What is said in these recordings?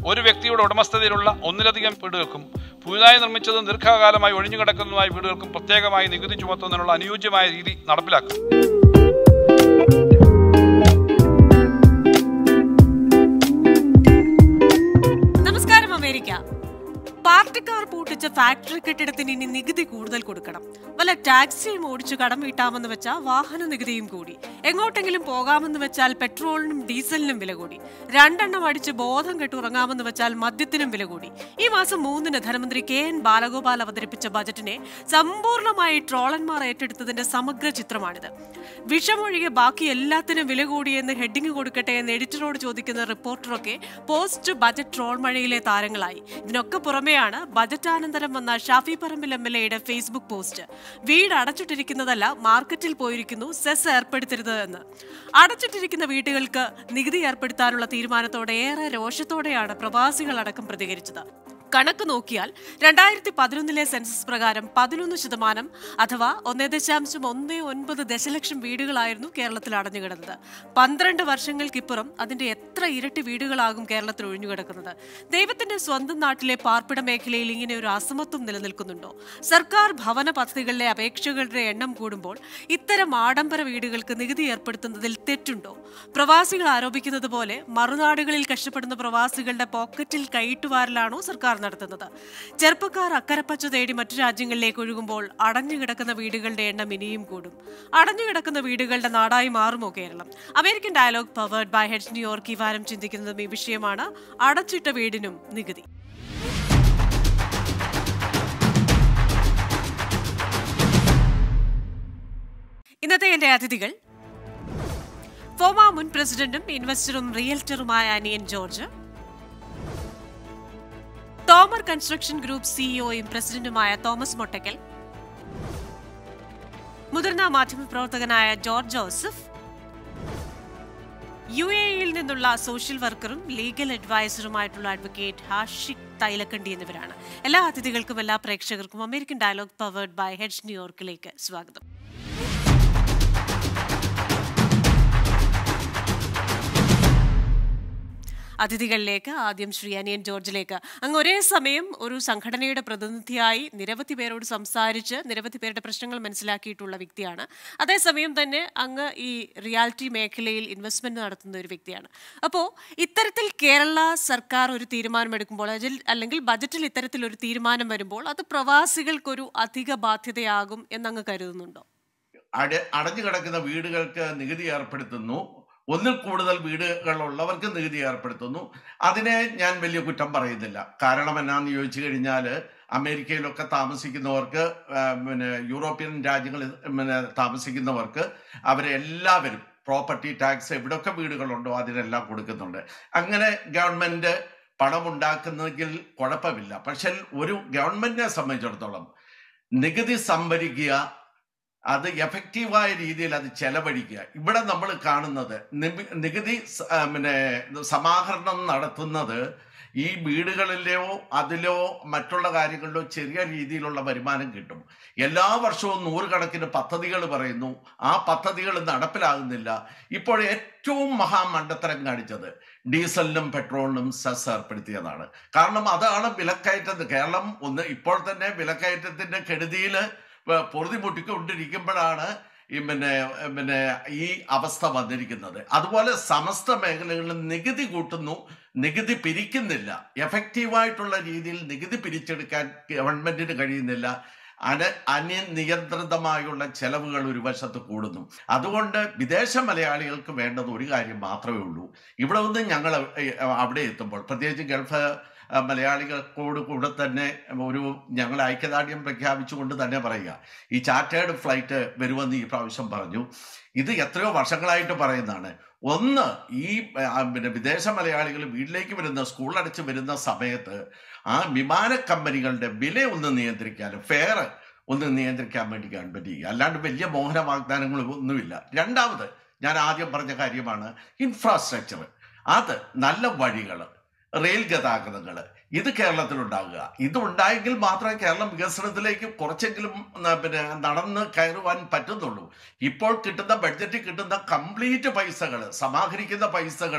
ഒരു വ്യക്തിയുടെ ഉടമസ്ഥതയിലുള്ള ഒന്നിലധികം വീടുകൾക്കും പുതുതായി നിർമ്മിച്ചതും ദീർഘകാലമായി ഒഴിഞ്ഞുകിടക്കുന്നതുമായ വീടുകൾക്കും പ്രത്യേകമായി നികുതി ചുമത്തുന്നതിനുള്ള അനുയോജ്യമായ രീതി നടപ്പിലാക്കും നമസ്കാരം അമേരിക്ക പാർട്ടിക്കാർ പൂട്ടിച്ച ഫാക്ടറി കെട്ടിടത്തിന് ഇനി നികുതി കൂടുതൽ കൊടുക്കണം വല്ല ടാക്സിയും ഓടിച്ചു കടം വീട്ടാമെന്ന് വെച്ചാൽ വാഹന നികുതിയും കൂടി എങ്ങോട്ടെങ്കിലും പോകാമെന്ന് വെച്ചാൽ പെട്രോളിനും ഡീസലിനും വില കൂടി രണ്ടെണ്ണം അടിച്ച് ബോധം കെട്ടുറങ്ങാമെന്ന് വെച്ചാൽ മദ്യത്തിനും വില കൂടി ഈ മാസം മൂന്നിന് ധനമന്ത്രി കെ എൻ ബാലഗോപാൽ അവതരിപ്പിച്ച ബജറ്റിനെ സമ്പൂർണ്ണമായി ട്രോളന്മാർ ഏറ്റെടുത്തതിന്റെ സമഗ്ര ചിത്രമാണിത് വിഷമൊഴികെ ബാക്കി എല്ലാത്തിനും വില കൂടിയെന്ന് ഹെഡിങ് കൊടുക്കട്ടെ എന്ന് എഡിറ്ററോട് ചോദിക്കുന്ന റിപ്പോർട്ടറൊക്കെ പോസ്റ്റ് ബജറ്റ് ട്രോൾ മഴയിലെ താരങ്ങളായി ഇതിനൊക്കെ പുറമെയാണ് ബജറ്റാനന്തരം വന്ന ഷാഫി പറമ്പിൽ എം എൽ എയുടെ ഫേസ്ബുക്ക് പോസ്റ്റ് വീട് അടച്ചിട്ടിരിക്കുന്നതല്ല മാർക്കറ്റിൽ പോയിരിക്കുന്നു സെസ് ഏർപ്പെടുത്തരുത് എന്ന് അടച്ചിട്ടിരിക്കുന്ന വീടുകൾക്ക് നികുതി ഏർപ്പെടുത്താനുള്ള തീരുമാനത്തോടെ ഏറെ രോഷത്തോടെയാണ് പ്രവാസികളടക്കം പ്രതികരിച്ചത് കണക്ക് നോക്കിയാൽ രണ്ടായിരത്തി പതിനൊന്നിലെ സെൻസസ് പ്രകാരം പതിനൊന്ന് ശതമാനം അഥവാ ഒന്നേ ദശാംശം ഒന്ന് ഒൻപത് ദശലക്ഷം വീടുകളായിരുന്നു കേരളത്തിൽ അടഞ്ഞുകിടന്നത് പന്ത്രണ്ട് വർഷങ്ങൾക്കിപ്പുറം അതിന്റെ എത്ര ഇരട്ടി വീടുകളാകും കേരളത്തിൽ ഒഴിഞ്ഞുകിടക്കുന്നത് ദൈവത്തിന്റെ സ്വന്തം നാട്ടിലെ പാർപ്പിട മേഖലയിൽ ഇങ്ങനെ ഒരു അസമത്വം നിലനിൽക്കുന്നുണ്ടോ സർക്കാർ ഭവന പദ്ധതികളിലെ അപേക്ഷകളുടെ എണ്ണം കൂടുമ്പോൾ ഇത്തരം ആഡംബര വീടുകൾക്ക് നികുതി ഏർപ്പെടുത്തുന്നതിൽ തെറ്റുണ്ടോ പ്രവാസികൾ ആരോപിക്കുന്നത് പോലെ മറുനാടുകളിൽ കഷ്ടപ്പെടുന്ന പ്രവാസികളുടെ പോക്കറ്റിൽ കൈയിട്ടുവാരലാണോ സർക്കാർ നടത്തുന്നത് ചെറുപ്പക്കാർ അക്കരപ്പച്ച തേടി മറ്റു രാജ്യങ്ങളിലേക്ക് ഒഴുകുമ്പോൾ അടഞ്ഞുകിടക്കുന്ന വീടുകളുടെ എണ്ണം ഇനിയും കൂടും അടഞ്ഞുകിടക്കുന്ന വീടുകളുടെ നാടായി മാറുമോ Keralam American dialogue powered by heads New York ഈ വാരം ചിന്തിക്കുന്നതും ഈ വിഷയമാണ് അടച്ചിട്ട വീടിനും നികുതി ഇന്നത്തെ എന്റെ അതിഥികൾ ഫോമ മുൻ പ്രസിഡന്റും ഇൻവെസ്റ്ററും റിയൽറ്ററുമായ അനിയൻ ജോർജ് തോമർ കൺസ്ട്രക്ഷൻ ഗ്രൂപ്പ് സിഇഒയും പ്രസിഡന്റുമായ തോമസ് മൊട്ടക്കൽ മുതിർന്ന മാധ്യമപ്രവർത്തകനായ ജോർജ് ജോസഫ് യു എ ഇയിൽ നിന്നുള്ള സോഷ്യൽ വർക്കറും ലീഗൽ അഡ്വൈസറുമായിട്ടുള്ള അഡ്വക്കേറ്റ് ഹാഷിഖ് തൈലക്കണ്ടി എന്നിവരാണ് എല്ലാ അതിഥികൾക്കും എല്ലാ പ്രേക്ഷകർക്കും American dialogue powered by heads ന്യൂയോർക്കിലേക്ക് സ്വാഗതം അതിഥികളിലേക്ക് ആദ്യം ശ്രീ അനിയൻ ജോർജിലേക്ക് അങ്ങ് ഒരേ സമയം ഒരു സംഘടനയുടെ പ്രതിനിധിയായി നിരവധി പേരോട് സംസാരിച്ച് നിരവധി പേരുടെ പ്രശ്നങ്ങൾ മനസ്സിലാക്കിയിട്ടുള്ള വ്യക്തിയാണ് അതേസമയം തന്നെ അങ്ങ് ഈ റിയാലിറ്റി മേഖലയിൽ ഇൻവെസ്റ്റ്മെന്റ് നടത്തുന്ന ഒരു വ്യക്തിയാണ് അപ്പോൾ ഇത്തരത്തിൽ കേരള സർക്കാർ ഒരു തീരുമാനമെടുക്കുമ്പോൾ അതിൽ അല്ലെങ്കിൽ ബജറ്റിൽ ഇത്തരത്തിൽ ഒരു തീരുമാനം വരുമ്പോൾ അത് പ്രവാസികൾക്കൊരു അധിക ബാധ്യതയാകും എന്നങ്ങ് കരുതുന്നുണ്ടോ അട അടഞ്ഞു കിടക്കുന്ന വീടുകൾക്ക് നികുതി ഏർപ്പെടുത്തുന്നു ഒന്നിൽ കൂടുതൽ വീടുകളുള്ളവർക്ക് നികുതി ഏർപ്പെടുത്തുന്നു അതിനെ ഞാൻ വലിയ കുറ്റം പറയുന്നില്ല കാരണം എന്നാന്ന് ചോദിച്ചു കഴിഞ്ഞാൽ അമേരിക്കയിലൊക്കെ താമസിക്കുന്നവർക്ക് ആ, പിന്നെ യൂറോപ്യൻ രാജ്യങ്ങളിൽ പിന്നെ താമസിക്കുന്നവർക്ക് അവരെല്ലാവരും പ്രോപ്പർട്ടി ടാക്സ് എവിടെയൊക്കെ വീടുകളുണ്ടോ അതിനെല്ലാം കൊടുക്കുന്നുണ്ട് അങ്ങനെ ഗവൺമെന്റ് പണമുണ്ടാക്കുന്നെങ്കിൽ കുഴപ്പമില്ല പക്ഷെ ഒരു ഗവൺമെന്റിനെ സംബന്ധിച്ചിടത്തോളം നികുതി സംഭരിക്കുക അത് എഫക്റ്റീവായ രീതിയിൽ അത് ചെലവഴിക്കുക ഇവിടെ നമ്മൾ കാണുന്നത് നിബി- നികുതി സ- ആ, പിന്നെ സമാഹരണം നടത്തുന്നത് ഈ വീടുകളിലെയോ അതിലോ മറ്റുള്ള കാര്യങ്ങളിലോ ചെറിയ രീതിയിലുള്ള വരുമാനം കിട്ടും എല്ലാ വർഷവും നൂറുകണക്കിന് പദ്ധതികൾ പറയുന്നു ആ പദ്ധതികൾ നടപ്പിലാകുന്നില്ല ഇപ്പോൾ ഏറ്റവും മഹാമണ്ടത്തരം കാണിച്ചത് ഡീസലിനും പെട്രോളിനും സെസ് ഏർപ്പെടുത്തിയതാണ് കാരണം അതാണ് വിലക്കയറ്റം കേരളം ഒന്ന് ഇപ്പോൾ തന്നെ വിലക്കയറ്റത്തിന്റെ കെടുതിയിൽ പൊറുതി മുട്ടിക്കൊണ്ടിരിക്കുമ്പോഴാണ് ഈ പിന്നെ പിന്നെ ഈ അവസ്ഥ വന്നിരിക്കുന്നത് അതുപോലെ സമസ്ത മേഖലകളിലും നികുതി കൂട്ടുന്നു നികുതി പിരിക്കുന്നില്ല എഫക്റ്റീവായിട്ടുള്ള രീതിയിൽ നികുതി പിരിച്ചെടുക്കാൻ ഗവൺമെന്റിന് കഴിയുന്നില്ല അന അനിയന്ത്രിതമായുള്ള ചെലവുകൾ ഒരു വശത്ത് കൂടുന്നു അതുകൊണ്ട് വിദേശ മലയാളികൾക്ക് വേണ്ടത് ഒരു കാര്യം മാത്രമേ ഉള്ളൂ ഇവിടെ നിന്ന് ഞങ്ങൾ അവിടെ എത്തുമ്പോൾ പ്രത്യേകിച്ച് ഗൾഫ് ആ, മലയാളികൾക്കോട് കൂടെ തന്നെ ഒരു ഞങ്ങൾ ഐക്യദാർഢ്യം പ്രഖ്യാപിച്ചുകൊണ്ട് തന്നെ പറയുക ഈ ചാർട്ടേഡ് ഫ്ലൈറ്റ് വരുമെന്ന് ഈ പ്രാവശ്യം പറഞ്ഞു ഇത് എത്രയോ വർഷങ്ങളായിട്ട് പറയുന്നതാണ് ഒന്ന് ഈ ആ, പിന്നെ വിദേശ മലയാളികൾ വീട്ടിലേക്ക് വരുന്ന സ്കൂൾ അടച്ച് വരുന്ന സമയത്ത് ആ വിമാന കമ്പനികളുടെ വില ഒന്ന് നിയന്ത്രിക്കാനും ഫെയർ ഒന്ന് നിയന്ത്രിക്കാൻ വേണ്ടി ഗവൺമെന്റ് ചെയ്യുക അല്ലാണ്ട് വലിയ മോഹന വാഗ്ദാനങ്ങൾ ഒന്നുമില്ല രണ്ടാമത് ഞാൻ ആദ്യം പറഞ്ഞ കാര്യമാണ് ഇൻഫ്രാസ്ട്രക്ചർ അത് നല്ല വഴികൾ റെയിൽ ഗതാഗതങ്ങൾ ഇത് കേരളത്തിലുണ്ടാകുക ഇത് ഉണ്ടായെങ്കിൽ മാത്രമേ കേരളം വികസനത്തിലേക്ക് കുറച്ചെങ്കിലും ന- പിന്നെ നടന്ന് കയറുവാൻ പറ്റുന്നുള്ളൂ ഇപ്പോൾ കിട്ടുന്ന ബഡ്ജറ്റിൽ കിട്ടുന്ന കംപ്ലീറ്റ് പൈസകൾ സമാഹരിക്കുന്ന പൈസകൾ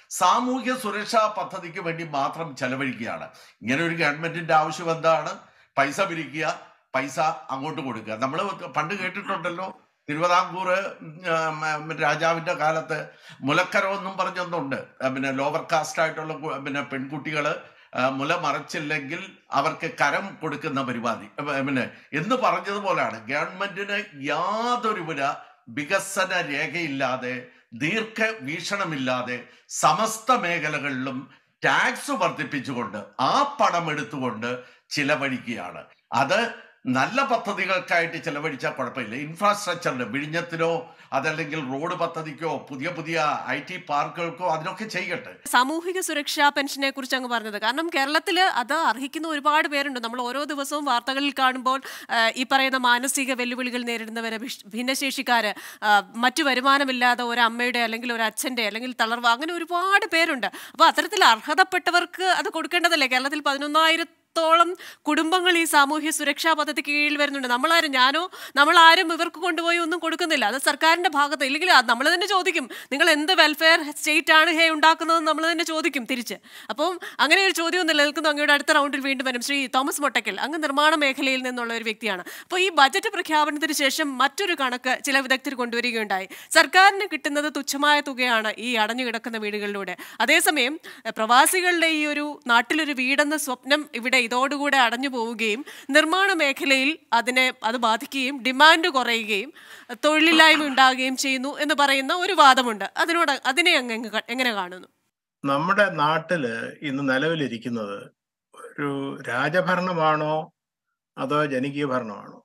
സാമൂഹ്യ സുരക്ഷാ പദ്ധതിക്ക് വേണ്ടി മാത്രം ചെലവഴിക്കുകയാണ് ഇങ്ങനെ ഒരു ഗവൺമെന്റിന്റെ ആവശ്യം എന്താണ് പൈസ പിരിക്കുക പൈസ അങ്ങോട്ട് കൊടുക്കുക നമ്മൾ പണ്ട് കേട്ടിട്ടുണ്ടല്ലോ തിരുവിതാംകൂർ ഉം, ഉം, രാജാവിന്റെ കാലത്ത് മുലക്കരം എന്നും പറഞ്ഞൊന്നുണ്ട് ആ, പിന്നെ ലോവർ കാസ്റ്റ് ആയിട്ടുള്ള കു- പിന്നെ പെൺകുട്ടികൾ മുല മറച്ചില്ലെങ്കിൽ അവർക്ക് കരം കൊടുക്കുന്ന പരിപാടി അപ്പൊ, പിന്നെ എന്ന് പറഞ്ഞതുപോലെയാണ് ഗവൺമെന്റിന് യാതൊരുവിധ വികസന രേഖയില്ലാതെ ദീർഘ വീക്ഷണമില്ലാതെ സമസ്ത മേഖലകളിലും ടാക്സ് വർദ്ധിപ്പിച്ചുകൊണ്ട് ആ പണം എടുത്തുകൊണ്ട് ചിലവഴിക്കുകയാണ് അത് നല്ല പദ്ധതികൾക്കായിട്ട് ചിലവഴിച്ചാൽ കുഴപ്പമില്ല ഇൻഫ്രാസ്ട്രക്ചറിന് വിഴിഞ്ഞത്തിനോ അതല്ലെങ്കിൽ റോഡ് പദ്ധതിക്കോ പുതിയ പുതിയ ഐ ടി പാർക്കുകൾക്കോ അതിനൊക്കെ ചെയ്യട്ടെ സാമൂഹിക സുരക്ഷാ പെൻഷനെ കുറിച്ച് അങ്ങ് പറഞ്ഞത് കാരണം കേരളത്തിൽ അത് അർഹിക്കുന്ന ഒരുപാട് പേരുണ്ട് നമ്മൾ ഓരോ ദിവസവും വാർത്തകളിൽ കാണുമ്പോൾ ആ, ഈ പറയുന്ന മാനസിക വെല്ലുവിളികൾ നേരിടുന്നവര് ഭിഷ്- ഭിന്നശേഷിക്കാര് ആ, മറ്റു വരുമാനമില്ലാതെ ഒരു അമ്മയുടെ അല്ലെങ്കിൽ ഒരു അച്ഛന്റെ അല്ലെങ്കിൽ തളർവ് അങ്ങനെ ഒരുപാട് പേരുണ്ട് അപ്പോൾ അത്തരത്തിൽ അർഹതപ്പെട്ടവർക്ക് അത് കൊടുക്കേണ്ടതല്ലേ കേരളത്തിൽ പതിനൊന്നായിരം ത്തോളം കുടുംബങ്ങൾ ഈ സാമൂഹ്യ സുരക്ഷാ പദ്ധതി കീഴിൽ വരുന്നുണ്ട് നമ്മളാരും ഞാനോ നമ്മളാരും ഇവർക്ക് കൊണ്ടുപോയി ഒന്നും കൊടുക്കുന്നില്ല അത് സർക്കാരിന്റെ ഭാഗത്ത് ഇല്ലെങ്കിൽ നമ്മൾ തന്നെ ചോദിക്കും നിങ്ങൾ എന്ത് വെൽഫെയർ സ്റ്റേറ്റ് ആണ് ഹേ ഉണ്ടാക്കുന്നത് നമ്മൾ തന്നെ ചോദിക്കും തിരിച്ച് അപ്പം അങ്ങനെ ഒരു ചോദ്യം നിലനിൽക്കുന്നു അങ്ങയുടെ അടുത്ത റൗണ്ടിൽ വീണ്ടും വരും ശ്രീ തോമസ് മൊട്ടക്കൽ അങ്ങ് നിർമ്മാണ മേഖലയിൽ നിന്നുള്ള ഒരു വ്യക്തിയാണ് അപ്പോൾ ഈ ബജറ്റ് പ്രഖ്യാപനത്തിന് ശേഷം മറ്റൊരു കണക്ക് ചില വിദഗ്ധർ കൊണ്ടുവരികയുണ്ടായി സർക്കാരിന് കിട്ടുന്നത് തുച്ഛമായ തുകയാണ് ഈ അടഞ്ഞു കിടക്കുന്ന വീടുകളിലൂടെ അതേസമയം എഹ്, പ്രവാസികളുടെ ഈ ഒരു നാട്ടിലൊരു വീടെന്ന സ്വപ്നം ഇവിടെ ഇതോടുകൂടെ അടഞ്ഞു പോവുകയും നിർമ്മാണ മേഖലയിൽ അതിനെ അത് ബാധിക്കുകയും ഡിമാൻഡ് കുറയുകയും തൊഴിലില്ലായ്മ ഉണ്ടാകുകയും ചെയ്യുന്നു എന്ന് പറയുന്ന ഒരു വാദമുണ്ട് അതിനോട് അതിനെ അങ്ങ് എങ്ങ് ക- എങ്ങനെ കാണുന്നു നമ്മുടെ നാട്ടില് ഇന്ന് നിലവിലിരിക്കുന്നത് ഒരു രാജഭരണമാണോ അതോ ജനകീയ ഭരണമാണോ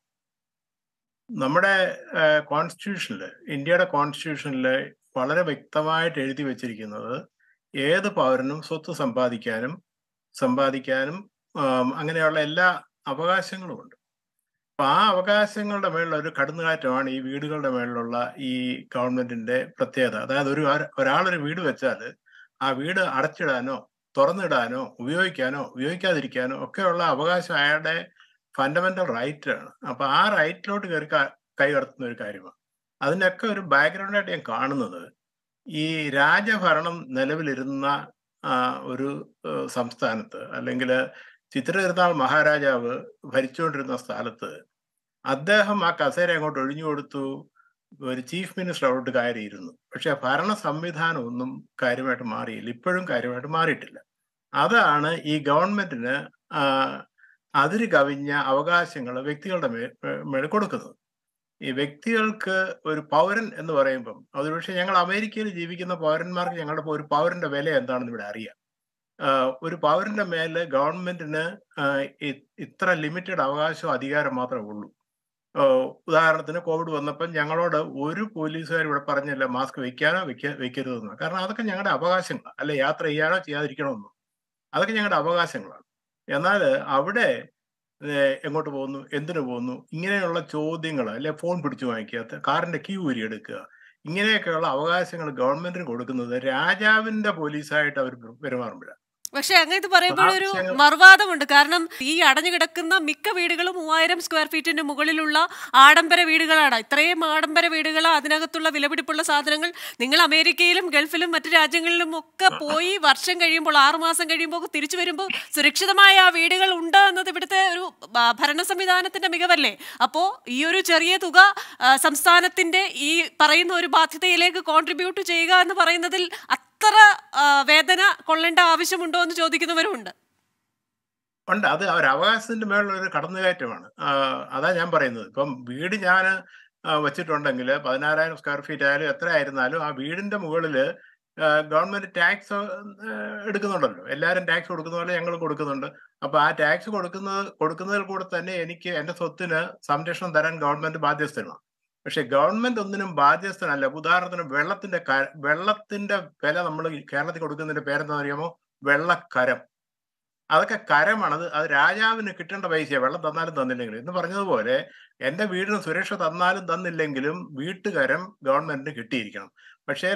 നമ്മുടെ കോൺസ്റ്റിറ്റ്യൂഷനിൽ ഇന്ത്യയുടെ കോൺസ്റ്റിറ്റ്യൂഷനിൽ വളരെ വ്യക്തമായിട്ട് എഴുതി വെച്ചിരിക്കുന്നത് ഏത് പൗരനും സ്വത്ത് സമ്പാദിക്കാനും സമ്പാദിക്കാനും ആം, അങ്ങനെയുള്ള എല്ലാ അവകാശങ്ങളും ഉണ്ട് അപ്പൊ ആ അവകാശങ്ങളുടെ മേലുള്ള ഒരു കടന്നുകാറ്റമാണ് ഈ വീടുകളുടെ മേളിലുള്ള ഈ ഗവൺമെന്റിന്റെ പ്രത്യേകത അതായത് ഒരു ഒരാളൊരു വീട് വെച്ചാൽ ആ വീട് അടച്ചിടാനോ തുറന്നിടാനോ ഉപയോഗിക്കാനോ ഉപയോഗിക്കാതിരിക്കാനോ ഒക്കെയുള്ള അവകാശം അയാളുടെ ഫണ്ടമെന്റൽ റൈറ്റ് ആണ് അപ്പൊ ആ റൈറ്റിലോട്ട് കയറി ക- കൈ കടത്തുന്ന ഒരു കാര്യമാണ് അതിനൊക്കെ ഒരു ബാക്ക്ഗ്രൗണ്ടായിട്ട് ഞാൻ കാണുന്നത് ഈ രാജഭരണം നിലവിലിരുന്ന ആ, ഒരു ഏഹ്, സംസ്ഥാനത്ത് അല്ലെങ്കിൽ ചിത്രതിരുനാൾ മഹാരാജാവ് ഭരിച്ചുകൊണ്ടിരുന്ന സ്ഥലത്ത് അദ്ദേഹം ആ കസേര അങ്ങോട്ട് ഒഴിഞ്ഞു കൊടുത്തു ഒരു ചീഫ് മിനിസ്റ്റർ അവിടോട്ട് കയറിയിരുന്നു പക്ഷെ ഭരണ സംവിധാനം ഒന്നും കാര്യമായിട്ട് മാറിയില്ല ഇപ്പോഴും കാര്യമായിട്ട് മാറിയിട്ടില്ല അതാണ് ഈ ഗവൺമെന്റിന് ആ, അതിര് കവിഞ്ഞ അവകാശങ്ങൾ വ്യക്തികളുടെ മേ മേ- മേൽ കൊടുക്കുന്നത് ഈ വ്യക്തികൾക്ക് ഒരു പൗരൻ എന്ന് പറയുമ്പം അതൊരു പക്ഷേ ഞങ്ങൾ അമേരിക്കയിൽ ജീവിക്കുന്ന പൗരന്മാർക്ക് ഞങ്ങളുടെ ഒരു പൗരന്റെ വില എന്താണെന്ന് ഇവിടെ അറിയാം ആഹ് ഒരു പൗരന്റെ മേല് ഗവൺമെന്റിന് ആഹ് ഇ- ഇത്ര ലിമിറ്റഡ് അവകാശവും അധികാരം മാത്രമേ ഉള്ളൂ ആഹ് ഉദാഹരണത്തിന് കോവിഡ് വന്നപ്പം ഞങ്ങളോട് ഒരു പോലീസുകാർ ഇവിടെ പറഞ്ഞില്ല മാസ്ക് വെക്കാനോ വെക്ക വെക്കരുതെന്ന് കാരണം അതൊക്കെ ഞങ്ങളുടെ അവകാശങ്ങളാണ് അല്ലെ യാത്ര ചെയ്യാനോ ചെയ്യാതിരിക്കണമെന്നോ അതൊക്കെ ഞങ്ങളുടെ അവകാശങ്ങളാണ് എന്നാൽ അവിടെ ഏഹ് എങ്ങോട്ട് പോകുന്നു എന്തിനു പോകുന്നു ഇങ്ങനെയുള്ള ചോദ്യങ്ങൾ അല്ലെ ഫോൺ പിടിച്ചു വാങ്ങിക്കുക കാറിന്റെ ക്യൂ ഊരി എടുക്കുക ഇങ്ങനെയൊക്കെയുള്ള അവകാശങ്ങൾ ഗവൺമെന്റിന് കൊടുക്കുന്നത് രാജാവിന്റെ പോലീസായിട്ട് അവർ പെരുമാറുമ്പോഴാണ് പക്ഷെ അങ്ങനെ ഇത് പറയുമ്പോഴൊരു ആവശ്യങ്ങൾ- മറുവാദമുണ്ട് കാരണം ഈ അടഞ്ഞു കിടക്കുന്ന മിക്ക വീടുകളും മൂവായിരം സ്ക്വയർ ഫീറ്റിന് മുകളിലുള്ള ആഡംബര വീടുകളാണ് ഇത്രയും ആഡംബര വീടുകൾ അതിനകത്തുള്ള വിലപിടിപ്പുള്ള സാധനങ്ങൾ നിങ്ങൾ അമേരിക്കയിലും ഗൾഫിലും മറ്റു രാജ്യങ്ങളിലും ഒക്കെ പോയി വർഷം കഴിയുമ്പോൾ ആറു മാസം കഴിയുമ്പോൾ തിരിച്ചു വരുമ്പോൾ സുരക്ഷിതമായ ആ വീടുകൾ ഉണ്ട് എന്നത് ഇവിടുത്തെ ഒരു ആ, ഭരണ സംവിധാനത്തിന്റെ മികവല്ലേ അപ്പോ ഈ ഒരു ചെറിയ തുക ആ, സംസ്ഥാനത്തിന്റെ ഈ പറയുന്ന ഒരു ബാധ്യതയിലേക്ക് കോൺട്രിബ്യൂട്ട് ചെയ്യുക എന്ന് പറയുന്നതിൽ അത്ര ആ, വേദന കൊള്ളേണ്ട ആവശ്യമുണ്ടോ എന്ന് ചോദിക്കുന്നവരുമുണ്ട് ഉണ്ട് അത് ഒരു അവകാശത്തിന്റെ മേലുള്ള ഒരു കടന്നുകയറ്റമാണ് ആഹ് അതാ ഞാൻ പറയുന്നത് ഇപ്പം വീട് ഞാൻ വെച്ചിട്ടുണ്ടെങ്കിൽ പതിനാറായിരം സ്ക്വയർ ഫീറ്റ് ആയാലും എത്ര ആയിരുന്നാലും ആ വീടിന്റെ മുകളിൽ ഗവൺമെന്റ് ടാക്സ് എടുക്കുന്നുണ്ടല്ലോ എല്ലാവരും ടാക്സ് കൊടുക്കുന്ന പോലെ ഞങ്ങൾ കൊടുക്കുന്നുണ്ട് അപ്പൊ ആ ടാക്സ് കൊടുക്കുന്നത് കൊടുക്കുന്നതിൽ കൂടെ തന്നെ എനിക്ക് എന്റെ സ്വത്തിന് സംരക്ഷണം തരാൻ ഗവൺമെന്റ് ബാധ്യസ്ഥനാണ് പക്ഷെ ഗവൺമെന്റ് ഒന്നിനും ബാധ്യസ്ഥനല്ല ഉദാഹരണത്തിന് വെള്ളത്തിന്റെ ക- വെള്ളത്തിന്റെ വില നമ്മൾ കേരളത്തിൽ കൊടുക്കുന്നതിന്റെ പേരെന്താ അറിയാമോ വെള്ളക്കരം അതൊക്കെ കരമാണ് അത് അത് രാജാവിന് കിട്ടേണ്ട പൈസ വെള്ളം തന്നാലും തന്നില്ലെങ്കിലും എന്ന് പറഞ്ഞതുപോലെ എന്റെ വീടിന് സുരക്ഷ തന്നാലും തന്നില്ലെങ്കിലും വീട്ടുകരം ഗവൺമെന്റിന് കിട്ടിയിരിക്കണം പക്ഷേ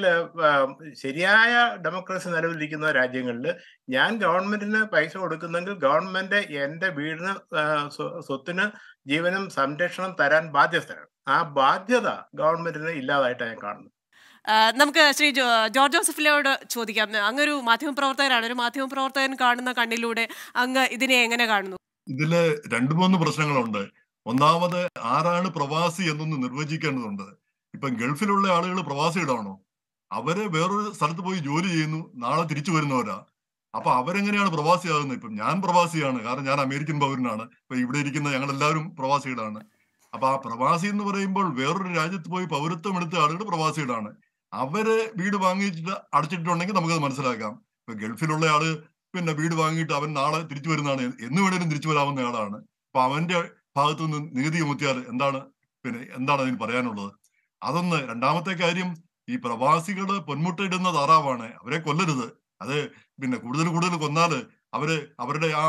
ശരിയായ ഡെമോക്രസി നിലവിലിരിക്കുന്ന രാജ്യങ്ങളിൽ ഞാൻ ഗവൺമെന്റിന് പൈസ കൊടുക്കുന്നെങ്കിൽ ഗവൺമെന്റ് എന്റെ വീടിന് ആ, സ്വ- സ്വത്തിന് ജീവനും സംരക്ഷണം തരാൻ ബാധ്യസ്ഥരാണ് ആ ബാധ്യത ഗവൺമെന്റിന് ഇല്ലാതായിട്ടാണ് ഞാൻ കാണുന്നത് ആ, നമുക്ക് ശ്രീ ജോ ജോർജ് ജോസഫിലോട് ചോദിക്കാം അങ്ങൊരു മാധ്യമപ്രവർത്തകരാണ് ഒരു മാധ്യമപ്രവർത്തകൻ കാണുന്ന കണ്ണിലൂടെ അങ്ങ് ഇതിനെ എങ്ങനെ കാണുന്നു ഇതില് രണ്ടു മൂന്ന് പ്രശ്നങ്ങളുണ്ട് ഒന്നാമത് ആരാണ് പ്രവാസി എന്നൊന്ന് നിർവചിക്കേണ്ടതുണ്ട് ഇപ്പം ഗൾഫിലുള്ള ആളുകൾ പ്രവാസികളാണോ അവര് വേറൊരു സ്ഥലത്ത് പോയി ജോലി ചെയ്യുന്നു നാളെ തിരിച്ചു വരുന്നവരാ അപ്പൊ അവരെങ്ങനെയാണ് പ്രവാസിയാകുന്നത് ഇപ്പം ഞാൻ പ്രവാസിയാണ് കാരണം ഞാൻ അമേരിക്കൻ പൗരനാണ് ഇപ്പൊ ഇവിടെ ഇരിക്കുന്ന ഞങ്ങൾ എല്ലാവരും പ്രവാസികളാണ് അപ്പൊ ആ പ്രവാസി എന്ന് പറയുമ്പോൾ വേറൊരു രാജ്യത്ത് പോയി പൗരത്വം എടുത്ത ആളുകൾ പ്രവാസികളാണ് അവര് വീട് വാങ്ങിച്ചിട്ട് അടച്ചിട്ടുണ്ടെങ്കിൽ നമുക്കത് മനസ്സിലാക്കാം ഇപ്പൊ ഗൾഫിലുള്ള ആള് പിന്നെ വീട് വാങ്ങിയിട്ട് അവൻ നാളെ തിരിച്ചു വരുന്നതാണ് എന്ന് വേണേലും തിരിച്ചു വരാവുന്ന ആളാണ് അപ്പൊ അവന്റെ ഭാഗത്തു നിന്ന് നികുതി ചുമത്തിയാൽ എന്താണ് പിന്നെ എന്താണ് അതിന് പറയാനുള്ളത് അതൊന്ന് രണ്ടാമത്തെ കാര്യം ഈ പ്രവാസികള് പൊന്മുട്ടയിടുന്ന താറാവാണ് അവരെ കൊല്ലരുത് അത് പിന്നെ കൂടുതൽ കൂടുതൽ കൊന്നാല് അവര് അവരുടെ ആ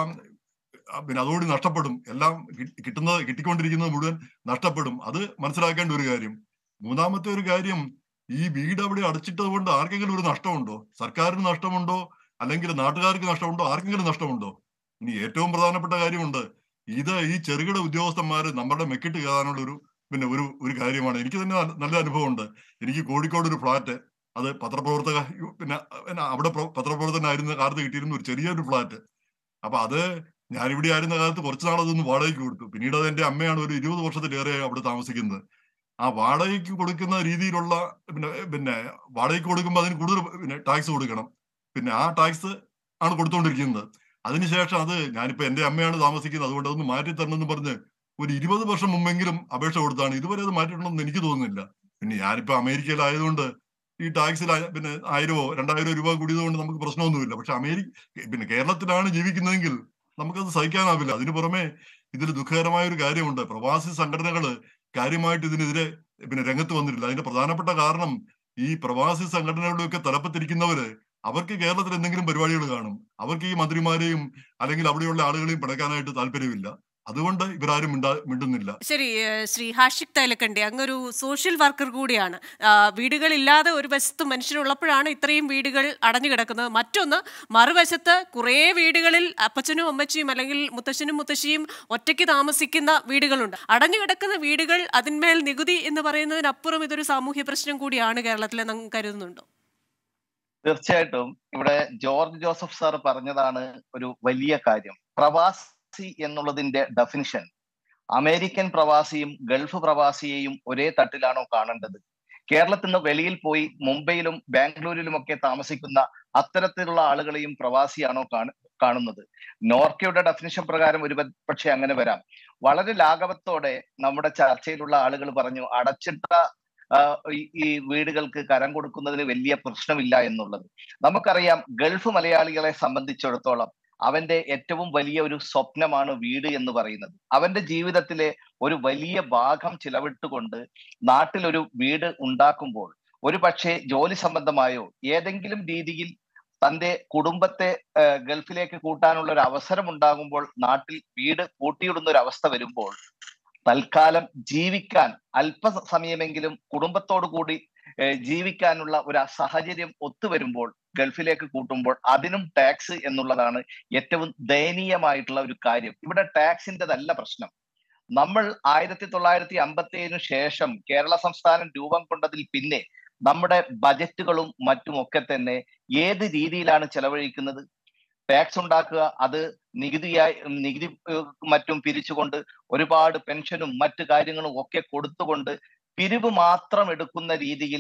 ആ പിന്നെ അതോടെ നഷ്ടപ്പെടും എല്ലാം കി- കിട്ടുന്നത് കിട്ടിക്കൊണ്ടിരിക്കുന്നത് മുഴുവൻ നഷ്ടപ്പെടും അത് മനസ്സിലാക്കേണ്ട ഒരു കാര്യം മൂന്നാമത്തെ ഒരു കാര്യം ഈ വീട് അവിടെ അടച്ചിട്ടത് കൊണ്ട് ആർക്കെങ്കിലും ഒരു നഷ്ടമുണ്ടോ സർക്കാരിന് നഷ്ടമുണ്ടോ അല്ലെങ്കിൽ നാട്ടുകാർക്ക് നഷ്ടമുണ്ടോ ആർക്കെങ്കിലും നഷ്ടമുണ്ടോ ഇനി ഏറ്റവും പ്രധാനപ്പെട്ട കാര്യമുണ്ട് ഇത് ഈ ചെറുകിട ഉദ്യോഗസ്ഥന്മാര് നമ്മുടെ മെക്കിട്ട് കയറാനുള്ള ഒരു പിന്നെ ഒരു ഒരു കാര്യമാണ് എനിക്ക് തന്നെ നല്ല- നല്ല അനുഭവമുണ്ട് എനിക്ക് കോഴിക്കോട് ഒരു ഫ്ലാറ്റ് അത് പത്രപ്രവർത്തക പിന്നെ പിന്നെ അവിടെ പ്ര- പത്രപ്രവർത്തകനായിരുന്ന കാലത്ത് കിട്ടിയിരുന്ന ഒരു ചെറിയൊരു ഫ്ലാറ്റ് അപ്പൊ അത് ഞാൻ ഇവിടെ ആയിരുന്ന കാലത്ത് കുറച്ച് നാൾ അതൊന്ന് വാടകയ്ക്ക് കൊടുത്തു പിന്നീട് അത് എന്റെ അമ്മയാണ് ഒരു ഇരുപത് വർഷത്തിലേറെ അവിടെ താമസിക്കുന്നത് ആ വാടകയ്ക്ക് കൊടുക്കുന്ന രീതിയിലുള്ള പിന്നെ പിന്നെ വാടകയ്ക്ക് കൊടുക്കുമ്പോൾ അതിന് കൂടുതൽ പിന്നെ ടാക്സ് കൊടുക്കണം പിന്നെ ആ ടാക്സ് ആണ് കൊടുത്തുകൊണ്ടിരിക്കുന്നത് അതിനുശേഷം അത് ഞാനിപ്പോ എന്റെ അമ്മയാണ് താമസിക്കുന്നത് അതുകൊണ്ട് അതൊന്ന് മാറ്റി തരണം എന്ന് പറഞ്ഞ് ഒരു ഇരുപത് വർഷം മുമ്പെങ്കിലും അപേക്ഷ കൊടുത്താണ് ഇതുവരെ അത് മാറ്റിയിട്ടുണ്ടെന്ന് എനിക്ക് തോന്നുന്നില്ല പിന്നെ ഞാനിപ്പോ അമേരിക്കയിലായതുകൊണ്ട് ഈ ടാക്സിൽ പിന്നെ ആയിരമോ രണ്ടായിരോ രൂപ കൂടിയതുകൊണ്ട് നമുക്ക് പ്രശ്നമൊന്നുമില്ല പക്ഷെ അമേരിക്ക പിന്നെ കേരളത്തിലാണ് ജീവിക്കുന്നതെങ്കിൽ നമുക്കത് സഹിക്കാനാവില്ല അതിനു പുറമെ ഇതിൽ ദുഃഖകരമായ ഒരു കാര്യമുണ്ട് പ്രവാസി സംഘടനകള് കാര്യമായിട്ട് ഇതിനെതിരെ പിന്നെ രംഗത്ത് വന്നിട്ടില്ല അതിന്റെ പ്രധാനപ്പെട്ട കാരണം ഈ പ്രവാസി സംഘടനകളുടെയൊക്കെ തലപ്പത്തിരിക്കുന്നവര് അവർക്ക് കേരളത്തിൽ എന്തെങ്കിലും പരിപാടികൾ കാണും അവർക്ക് ഈ മന്ത്രിമാരെയും അല്ലെങ്കിൽ അവിടെയുള്ള ആളുകളെയും പിടക്കാനായിട്ട് താല്പര്യമില്ല അതുകൊണ്ട് ഇവരാരും മിണ്ടാ മിണ്ടുന്നില്ല ശരി ഏഹ് ശ്രീ ഹാഷിക് തൈലക്കണ്ടി അങ്ങൊരു സോഷ്യൽ വർക്കർ കൂടിയാണ് ആ, വീടുകളില്ലാതെ ഒരു വശത്ത് മനുഷ്യരുള്ളപ്പോഴാണ് ഇത്രയും വീടുകൾ അടഞ്ഞു കിടക്കുന്നത് മറ്റൊന്ന് മറുവശത്ത് കുറേ വീടുകളിൽ അപ്പച്ചനും അമ്മച്ചിയും അല്ലെങ്കിൽ മുത്തശ്ശനും മുത്തശ്ശിയും ഒറ്റയ്ക്ക് താമസിക്കുന്ന വീടുകളുണ്ട് അടഞ്ഞു കിടക്കുന്ന വീടുകൾ അതിന്മേൽ നികുതി എന്ന് പറയുന്നതിനപ്പുറം ഇതൊരു സാമൂഹ്യ പ്രശ്നം കൂടിയാണ് കേരളത്തിലെ നിങ്ങൾ കരുതുന്നുണ്ടോ തീർച്ചയായിട്ടും ഇവിടെ ജോർജ് ജോസഫ് സാർ പറഞ്ഞതാണ് ഒരു വലിയ കാര്യം പ്രവാസി എന്നുള്ളതിന്റെ ഡെഫിനിഷൻ അമേരിക്കൻ പ്രവാസിയും ഗൾഫ് പ്രവാസിയെയും ഒരേ തട്ടിലാണോ കാണേണ്ടത് കേരളത്തിൽ നിന്ന് വെളിയിൽ പോയി മുംബൈയിലും ബാംഗ്ലൂരിലുമൊക്കെ താമസിക്കുന്ന അത്തരത്തിലുള്ള ആളുകളെയും പ്രവാസിയാണോ കാണ- കാണുന്നത് നോർക്കയുടെ ഡെഫിനിഷൻ പ്രകാരം ഒരു പക്ഷേ അങ്ങനെ വരാം വളരെ ലാഘവത്തോടെ നമ്മുടെ ചർച്ചയിലുള്ള ആളുകൾ പറഞ്ഞു അടച്ചിട്ട ആ, ഈ- ഈ വീടുകൾക്ക് കരം കൊടുക്കുന്നതിന് വലിയ പ്രശ്നമില്ല എന്നുള്ളത് നമുക്കറിയാം ഗൾഫ് മലയാളികളെ സംബന്ധിച്ചിടത്തോളം അവന്റെ ഏറ്റവും വലിയ ഒരു സ്വപ്നമാണ് വീട് എന്ന് പറയുന്നത് അവന്റെ ജീവിതത്തിലെ ഒരു വലിയ ഭാഗം ചിലവിട്ടുകൊണ്ട് നാട്ടിൽ ഒരു വീട് ഉണ്ടാക്കുമ്പോൾ ഒരു പക്ഷേ ജോലി സംബന്ധമായോ ഏതെങ്കിലും രീതിയിൽ തന്റെ കുടുംബത്തെ ആ, ഗൾഫിലേക്ക് കൂട്ടാനുള്ള ഒരു അവസരം ഉണ്ടാകുമ്പോൾ നാട്ടിൽ വീട് പൂട്ടിയിടുന്ന ഒരു അവസ്ഥ വരുമ്പോൾ തൽക്കാലം ജീവിക്കാൻ അല്പസമയമെങ്കിലും കുടുംബത്തോടു കൂടി ഏഹ് ജീവിക്കാനുള്ള ഒരു സാഹചര്യം ഒത്തുവരുമ്പോൾ ഗൾഫിലേക്ക് കൂട്ടുമ്പോൾ അതിനും ടാക്സ് എന്നുള്ളതാണ് ഏറ്റവും ദയനീയമായിട്ടുള്ള ഒരു കാര്യം ഇവിടെ ടാക്സിൻ്റെതല്ല പ്രശ്നം നമ്മൾ ആയിരത്തി തൊള്ളായിരത്തി അമ്പത്തി ഏഴിനു ശേഷം കേരള സംസ്ഥാനം രൂപം കൊണ്ടതിൽ പിന്നെ നമ്മുടെ ബജറ്റുകളും മറ്റും ഒക്കെ തന്നെ ഏത് രീതിയിലാണ് ചെലവഴിക്കുന്നത് ടാക്സ് ഉണ്ടാക്കുക അത് നികുതിയായി നികുതി ഏഹ് മറ്റും പിരിച്ചുകൊണ്ട് ഒരുപാട് പെൻഷനും മറ്റു കാര്യങ്ങളും ഒക്കെ കൊടുത്തുകൊണ്ട് പിരിവ് മാത്രം എടുക്കുന്ന രീതിയിൽ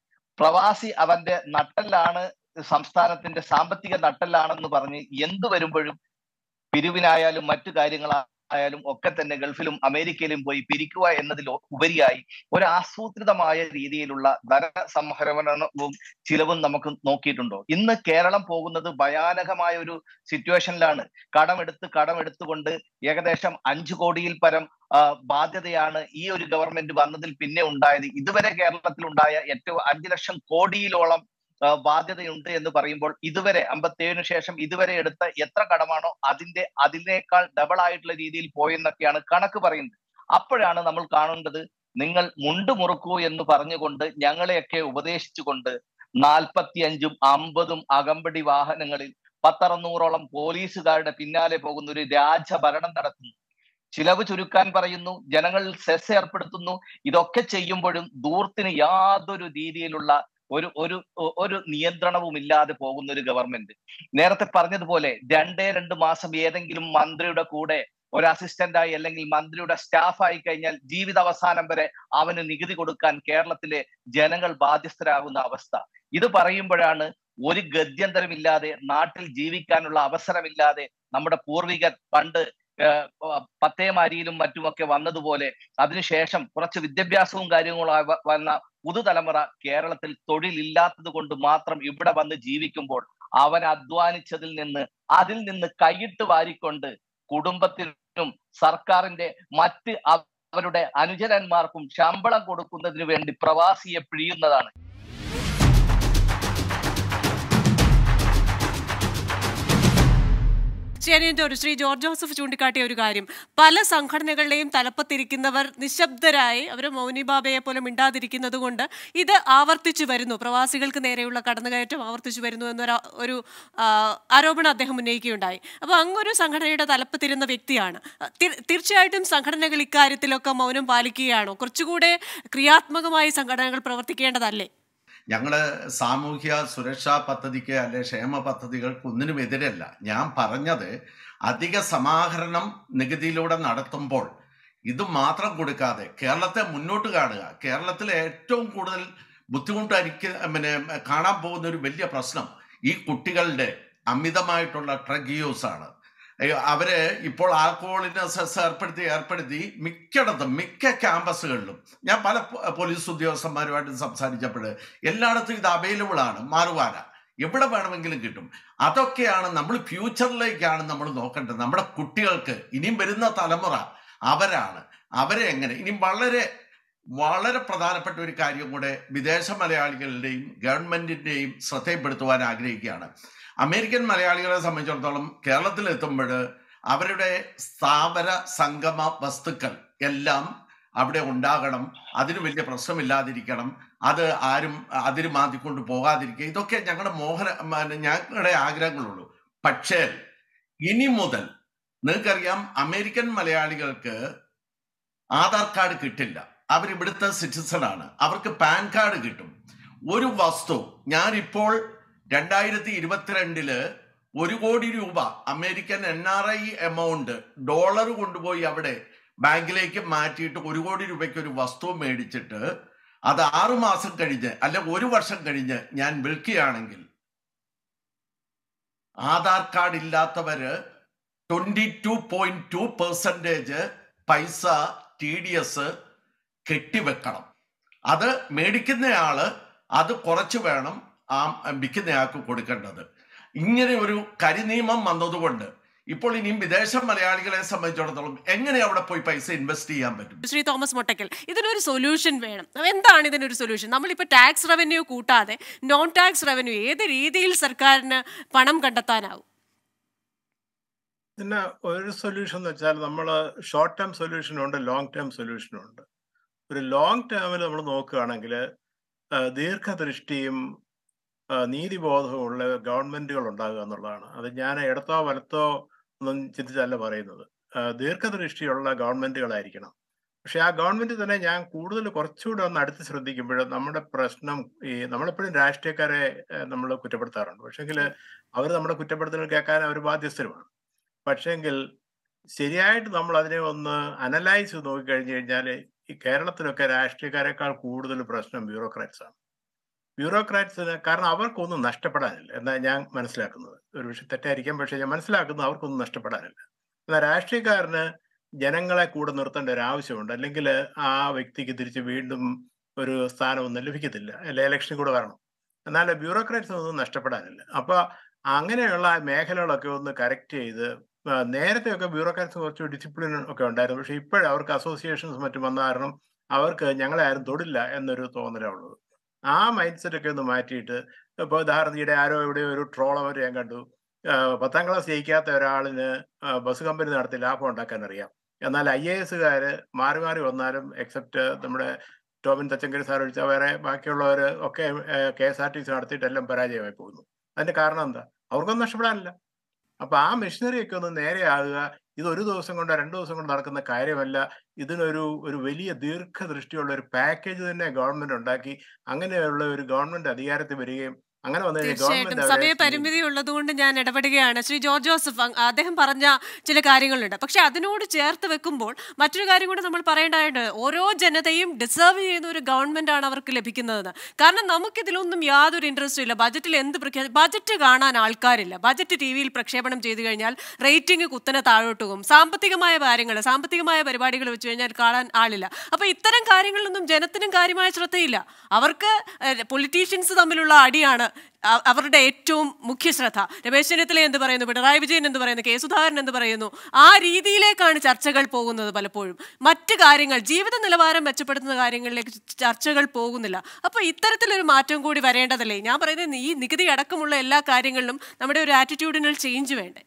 പ്രവാസി അവന്റെ നട്ടല്ലാണ് സംസ്ഥാനത്തിന്റെ സാമ്പത്തിക നട്ടല്ലാണെന്ന് പറഞ്ഞ് എന്തു വരുമ്പോഴും പിരിവിനായാലും മറ്റു കാര്യങ്ങളായാലും ഒക്കെ തന്നെ ഗൾഫിലും അമേരിക്കയിലും പോയി പിരിക്കുക എന്നതിൽ ഉപരിയായി ഒരു ആസൂത്രിതമായ രീതിയിലുള്ള ധനസംഹരണവും ചിലവും നമുക്ക് നോക്കിയിട്ടുണ്ടോ ഇന്ന് കേരളം പോകുന്നത് ഭയാനകമായ ഒരു സിറ്റുവേഷനിലാണ് കടമെടുത്ത് കടമെടുത്തുകൊണ്ട് ഏകദേശം അഞ്ചു കോടിയിൽ പരം ആ, ബാധ്യതയാണ് ഈ ഒരു ഗവൺമെന്റ് വന്നതിൽ പിന്നെ ഉണ്ടായത് ഇതുവരെ കേരളത്തിൽ ഉണ്ടായ ഏറ്റവും അഞ്ചു ലക്ഷം കോടിയിലോളം ആ, ബാധ്യതയുണ്ട് എന്ന് പറയുമ്പോൾ ഇതുവരെ അമ്പത്തേഴിനു ശേഷം ഇതുവരെ എടുത്ത എത്ര കടമാണോ അതിന്റെ അതിനേക്കാൾ ഡബിൾ ആയിട്ടുള്ള രീതിയിൽ പോയെന്നൊക്കെയാണ് കണക്ക് പറയുന്നത് അപ്പോഴാണ് നമ്മൾ കാണേണ്ടത് നിങ്ങൾ മുണ്ട് മുറുക്കൂ എന്ന് പറഞ്ഞുകൊണ്ട് ഞങ്ങളെയൊക്കെ ഉപദേശിച്ചുകൊണ്ട് നാൽപ്പത്തിയഞ്ചും അമ്പതും അകമ്പടി വാഹനങ്ങളിൽ പത്തറുന്നൂറോളം പോലീസുകാരുടെ പിന്നാലെ പോകുന്ന ഒരു രാജഭരണം നടത്തുന്നു ചിലവ് ചുരുക്കാൻ പറയുന്നു ജനങ്ങളിൽ സെസ് ഏർപ്പെടുത്തുന്നു ഇതൊക്കെ ചെയ്യുമ്പോഴും ദൂർത്തിന് യാതൊരു രീതിയിലുള്ള ഒരു ഒരു ഒരു നിയന്ത്രണവും ഇല്ലാതെ പോകുന്ന ഒരു ഗവൺമെന്റ് നേരത്തെ പറഞ്ഞതുപോലെ രണ്ടേ രണ്ട് മാസം ഏതെങ്കിലും മന്ത്രിയുടെ കൂടെ ഒരു അസിസ്റ്റന്റായി അല്ലെങ്കിൽ മന്ത്രിയുടെ സ്റ്റാഫായി കഴിഞ്ഞാൽ ജീവിതാവസാനം വരെ അവന് നികുതി കൊടുക്കാൻ കേരളത്തിലെ ജനങ്ങൾ ബാധ്യസ്ഥരാകുന്ന അവസ്ഥ ഇത് പറയുമ്പോഴാണ് ഒരു ഗത്യന്തരമില്ലാതെ നാട്ടിൽ ജീവിക്കാനുള്ള അവസരമില്ലാതെ നമ്മുടെ പൂർവികർ പണ്ട് പത്തേമാരിയിലും മറ്റുമൊക്കെ വന്നതുപോലെ അതിനുശേഷം കുറച്ച് വിദ്യാഭ്യാസവും കാര്യങ്ങളും വന്ന പുതുതലമുറ കേരളത്തിൽ തൊഴിലില്ലാത്തത് കൊണ്ട് മാത്രം ഇവിടെ വന്ന് ജീവിക്കുമ്പോൾ അവൻ അധ്വാനിച്ചതിൽ നിന്ന് അതിൽ നിന്ന് കൈയിട്ട് വാരിക്കൊണ്ട് കുടുംബത്തിനും സർക്കാരിന്റെ മറ്റ് അവരുടെ അനുചരന്മാർക്കും ശമ്പളം കൊടുക്കുന്നതിന് വേണ്ടി പ്രവാസിയെ പിഴിയുന്നതാണ് ചേനേന്റെ ഒരു ശ്രീ ജോർജ് ജോസഫ് ചൂണ്ടിക്കാട്ടിയ ഒരു കാര്യം പല സംഘടനകളുടെയും തലപ്പത്തിരിക്കുന്നവർ നിശബ്ദരായി അവർ മൗനിബാബയെ പോലെ മിണ്ടാതിരിക്കുന്നത് കൊണ്ട് ഇത് ആവർത്തിച്ചു വരുന്നു പ്രവാസികൾക്ക് നേരെയുള്ള കടന്നുകയറ്റം ആവർത്തിച്ചു വരുന്നു എന്നൊരു ഒരു ആരോപണം അദ്ദേഹം ഉന്നയിക്കുകയുണ്ടായി അപ്പോൾ അങ്ങൊരു സംഘടനയുടെ തലപ്പത്തിരുന്ന വ്യക്തിയാണ് തീർച്ചയായിട്ടും സംഘടനകൾ ഇക്കാര്യത്തിലൊക്കെ മൗനം പാലിക്കുകയാണോ കുറച്ചുകൂടെ ക്രിയാത്മകമായി സംഘടനകൾ പ്രവർത്തിക്കേണ്ടതല്ലേ ഞങ്ങള് സാമൂഹ്യ സുരക്ഷാ പദ്ധതിക്ക് അല്ലെ ക്ഷേമ പദ്ധതികൾക്ക് ഒന്നിനും എതിരല്ല ഞാൻ പറഞ്ഞത് അധിക സമാഹരണം നികുതിയിലൂടെ നടത്തുമ്പോൾ ഇത് മാത്രം കൊടുക്കാതെ കേരളത്തെ മുന്നോട്ട് കാണുക കേരളത്തിലെ ഏറ്റവും കൂടുതൽ ബുദ്ധിമുട്ടായിരിക്കും പിന്നെ കാണാൻ പോകുന്ന ഒരു വലിയ പ്രശ്നം ഈ കുട്ടികളുടെ അമിതമായിട്ടുള്ള ഡ്രഗ് യൂസ് ആണ് അവര് ഇപ്പോൾ ആൽക്കഹോളിന് സെസ് ഏർപ്പെടുത്തി ഏർപ്പെടുത്തി മിക്കയിടത്തും മിക്ക ക്യാമ്പസുകളിലും ഞാൻ പല പോലീസ് ഉദ്യോഗസ്ഥന്മാരുമായിട്ട് സംസാരിച്ചപ്പോൾ എല്ലായിടത്തും ഇത് അവൈലബിൾ ആണ് മാറുവാന എവിടെ വേണമെങ്കിലും കിട്ടും അതൊക്കെയാണ് നമ്മൾ ഫ്യൂച്ചറിലേക്കാണ് നമ്മൾ നോക്കേണ്ടത് നമ്മുടെ കുട്ടികൾക്ക് ഇനിയും വരുന്ന തലമുറ അവരാണ് അവരെ എങ്ങനെ ഇനി വളരെ വളരെ പ്രധാനപ്പെട്ട ഒരു കാര്യം കൂടെ വിദേശ മലയാളികളുടെയും ഗവൺമെന്റിന്റെയും ശ്രദ്ധയിൽപ്പെടുത്തുവാൻ ആഗ്രഹിക്കുകയാണ് അമേരിക്കൻ മലയാളികളെ സംബന്ധിച്ചിടത്തോളം കേരളത്തിൽ എത്തുമ്പോൾ അവരുടെ സ്ഥാവര സംഗമ വസ്തുക്കൾ എല്ലാം അവിടെ ഉണ്ടാകണം അതിന് വലിയ പ്രശ്നമില്ലാതിരിക്കണം അത് ആരും അതിന് മാറ്റിക്കൊണ്ട് പോകാതിരിക്കുക ഇതൊക്കെ ഞങ്ങളുടെ മോഹന ഞങ്ങളുടെ ആഗ്രഹങ്ങളുള്ളൂ പക്ഷേ ഇനി മുതൽ നിങ്ങൾക്കറിയാം അമേരിക്കൻ മലയാളികൾക്ക് ആധാർ കാർഡ് കിട്ടില്ല അവരിവിടുത്തെ സിറ്റിസൺ ആണ് അവർക്ക് പാൻ കാർഡ് കിട്ടും ഒരു വസ്തു ഞാനിപ്പോൾ രണ്ടായിരത്തി ഇരുപത്തിരണ്ടില് ഒരു കോടി രൂപ American N R I amount dollar കൊണ്ടുപോയി അവിടെ ബാങ്കിലേക്ക് മാറ്റിയിട്ട് ഒരു കോടി രൂപയ്ക്ക് ഒരു വസ്തു മേടിച്ചിട്ട് അത് ആറു മാസം കഴിഞ്ഞ് അല്ല ഒരു വർഷം കഴിഞ്ഞ് ഞാൻ വിൽക്കുകയാണെങ്കിൽ ആധാർ കാർഡ് ഇല്ലാത്തവര് twenty two point two percentage പൈസ ടി ഡി എസ് കെട്ടിവെക്കണം അത് മേടിക്കുന്നയാള് അത് കുറച്ച് വേണം ആ വിൽക്കുന്നയാൾക്ക് കൊടുക്കേണ്ടത് ഇങ്ങനെ ഒരു കരിനിയമം വന്നതുകൊണ്ട് ഇപ്പോൾ ഇനിയും വിദേശ മലയാളികളെ സംബന്ധിച്ചിടത്തോളം എങ്ങനെ അവിടെ പോയി പൈസ ഇൻവെസ്റ്റ് ചെയ്യാൻ പറ്റും ശ്രീ തോമസ് മൊട്ടക്കൽ ഇതിനൊരു സൊല്യൂഷൻ വേണം എന്താണ് ഇതിനൊരു സൊല്യൂഷൻ നമ്മളിപ്പോൾ ടാക്സ് റവന്യൂ കൂട്ടാതെ നോൺ ടാക്സ് റവന്യൂ ഏത് രീതിയിൽ സർക്കാരിന് പണം കണ്ടെത്താനാവും പിന്നെ ഒരു സൊല്യൂഷൻ എന്ന് വെച്ചാൽ നമ്മൾ ഷോർട്ട് ടേം സൊല്യൂഷനും ഉണ്ട് ലോങ് ടേം സൊല്യൂഷനും ഉണ്ട് ഒരു ലോങ് ടേമിൽ നമ്മൾ നോക്കുകയാണെങ്കിൽ ദീർഘദൃഷ്ടിയും നീതിബോധവും ഉള്ള ഗവൺമെന്റുകൾ ഉണ്ടാകുക എന്നുള്ളതാണ് അത് ഞാൻ ഇടത്തോ വലത്തോ ഒന്നും ചിന്തിച്ചല്ല പറയുന്നത് ദീർഘദൃഷ്ടിയുള്ള ഗവൺമെന്റുകളായിരിക്കണം പക്ഷെ ആ ഗവൺമെന്റ് തന്നെ ഞാൻ കൂടുതൽ കുറച്ചുകൂടെ ഒന്ന് അടുത്ത് ശ്രദ്ധിക്കുമ്പോൾ നമ്മുടെ പ്രശ്നം ഈ നമ്മളെപ്പോഴും രാഷ്ട്രീയക്കാരെ നമ്മൾ കുറ്റപ്പെടുത്താറുണ്ട് പക്ഷെങ്കിൽ അവർ നമ്മുടെ കുറ്റപ്പെടുത്തലുകൾ കേൾക്കാൻ അവർ ബാധ്യസ്ഥരുമാണ് പക്ഷെങ്കിൽ ശരിയായിട്ട് നമ്മൾ അതിനെ ഒന്ന് അനലൈസ് ചെയ്ത് നോക്കിക്കഴിഞ്ഞു കഴിഞ്ഞാൽ ഈ കേരളത്തിലൊക്കെ രാഷ്ട്രീയക്കാരെക്കാൾ കൂടുതൽ പ്രശ്നം ബ്യൂറോക്രാറ്റ്സ് ആണ് ബ്യൂറോക്രാറ്റ്സിന് കാരണം അവർക്കൊന്നും നഷ്ടപ്പെടാനില്ല എന്നാണ് ഞാൻ മനസ്സിലാക്കുന്നത് ഒരു പക്ഷെ തെറ്റായിരിക്കാം പക്ഷെ ഞാൻ മനസ്സിലാക്കുന്നത് അവർക്കൊന്നും നഷ്ടപ്പെടാനില്ല എന്നാൽ രാഷ്ട്രീയക്കാരന് ജനങ്ങളെ കൂടെ നിർത്തേണ്ട ഒരു ആവശ്യമുണ്ട് അല്ലെങ്കിൽ ആ വ്യക്തിക്ക് തിരിച്ച് വീണ്ടും ഒരു സ്ഥാനമൊന്നും ലഭിക്കത്തില്ല അല്ലെ ഇലക്ഷനിൽ കൂടെ വരണം എന്നാൽ ബ്യൂറോക്രാറ്റ്സിനൊന്നും നഷ്ടപ്പെടാനില്ല അപ്പൊ അങ്ങനെയുള്ള മേഖലകളൊക്കെ ഒന്ന് കറക്റ്റ് ചെയ്ത് നേരത്തെയൊക്കെ ബ്യൂറോക്രാറ്റ്സ് കുറച്ച് ഡിസിപ്ലിൻ ഒക്കെ ഉണ്ടായിരുന്നു പക്ഷെ ഇപ്പോഴും അവർക്ക് അസോസിയേഷൻസ് മറ്റും വന്ന കാരണം അവർക്ക് ഞങ്ങളെ ആരും തൊടില്ല എന്നൊരു തോന്നലാണ് ഉള്ളത് ആ മൈൻഡ് സെറ്റ് ഒക്കെ ഒന്ന് മാറ്റിയിട്ട് ഇപ്പോൾ ഉദാഹരണത്തിന് ആരോ ഇവിടെ ഒരു ട്രോളവർ ഞാൻ കണ്ടു പത്താം ക്ലാസ് ജയിക്കാത്ത ഒരാളിന് ബസ് കമ്പനി നടത്തി ലാഭം ഉണ്ടാക്കാൻ അറിയാം എന്നാൽ ഐ എ എസുകാര് മാറി മാറി വന്നാലും എക്സെപ്റ്റ് നമ്മുടെ ടോമിൻ തച്ചങ്കരി സാർ ഒഴിച്ചാൽ വേറെ ബാക്കിയുള്ളവർ ഒക്കെ K S R T C നടത്തിയിട്ടെല്ലാം പരാജയമായി പോകുന്നു അതിന്റെ കാരണം എന്താ അവർക്കൊന്നും നഷ്ടപ്പെടാനില്ല അപ്പൊ ആ മെഷീനറി ഒക്കെ ഒന്ന് നേരെയാകുക ഇത് ഒരു ദിവസം കൊണ്ടോ രണ്ടു ദിവസം കൊണ്ട് നടക്കുന്ന കാര്യമല്ല ഇതിനൊരു ഒരു വലിയ ദീർഘദൃഷ്ടിയുള്ള ഒരു പാക്കേജ് തന്നെ ഗവൺമെന്റ് ഉണ്ടാക്കി അങ്ങനെയുള്ള ഒരു ഗവൺമെന്റ് അധികാരത്തിൽ വരികയും അങ്ങനെ വന്നു കഴിഞ്ഞാൽ തീർച്ചയായിട്ടും ഗവൺമെന്റ് അവരെ സമയപരിമിതി ഉള്ളതുകൊണ്ട് ഞാൻ ഇടപെടുകയാണ് ശ്രീ ജോർജ് ജോസഫ് അങ് അദ്ദേഹം പറഞ്ഞ ചില കാര്യങ്ങളുണ്ട് പക്ഷെ അതിനോട് ചേർത്ത് വെക്കുമ്പോൾ മറ്റൊരു കാര്യം കൂടെ നമ്മൾ പറയേണ്ടതായിട്ട് ഓരോ ജനതയും ഡിസേർവ് ചെയ്യുന്ന ഒരു ഗവൺമെന്റ് ആണ് അവർക്ക് ലഭിക്കുന്നതെന്ന് കാരണം നമുക്കിതിലൊന്നും യാതൊരു ഇൻട്രസ്റ്റും ഇല്ല ബജറ്റിൽ എന്ത് പ്രഖ്യാ ബജറ്റ് കാണാൻ ആൾക്കാരില്ല ബജറ്റ് ടി വിയിൽ പ്രക്ഷേപണം ചെയ്തു കഴിഞ്ഞാൽ റേറ്റിംഗ് കുത്തനെ താഴോട്ട് പോകും സാമ്പത്തികമായ കാര്യങ്ങൾ സാമ്പത്തികമായ പരിപാടികൾ വെച്ച് കഴിഞ്ഞാൽ കാണാൻ ആളില്ല അപ്പൊ ഇത്തരം കാര്യങ്ങളിലൊന്നും ജനത്തിനും കാര്യമായ ശ്രദ്ധയില്ല അവർക്ക് പൊളിറ്റീഷ്യൻസ് തമ്മിലുള്ള അടിയാണ് അ- അവരുടെ ഏറ്റവും മുഖ്യ ശ്രദ്ധ രമേശ് ചെന്നിത്തല എന്ത് പറയുന്നു പിണറായി വിജയൻ എന്ത് പറയുന്നു കെ സുധാകരൻ എന്ത് പറയുന്നു ആ രീതിയിലേക്കാണ് ചർച്ചകൾ പോകുന്നത് പലപ്പോഴും മറ്റ് കാര്യങ്ങൾ ജീവിത നിലവാരം മെച്ചപ്പെടുത്തുന്ന കാര്യങ്ങളിലേക്ക് ചർച്ചകൾ പോകുന്നില്ല അപ്പൊ ഇത്തരത്തിലൊരു മാറ്റം കൂടി വരേണ്ടതല്ലേ ഞാൻ പറയുന്നത് ഈ നികുതി അടക്കമുള്ള എല്ലാ കാര്യങ്ങളിലും നമ്മുടെ ഒരു ആറ്റിറ്റ്യൂഡിനൽ ചേഞ്ച് വേണ്ടേ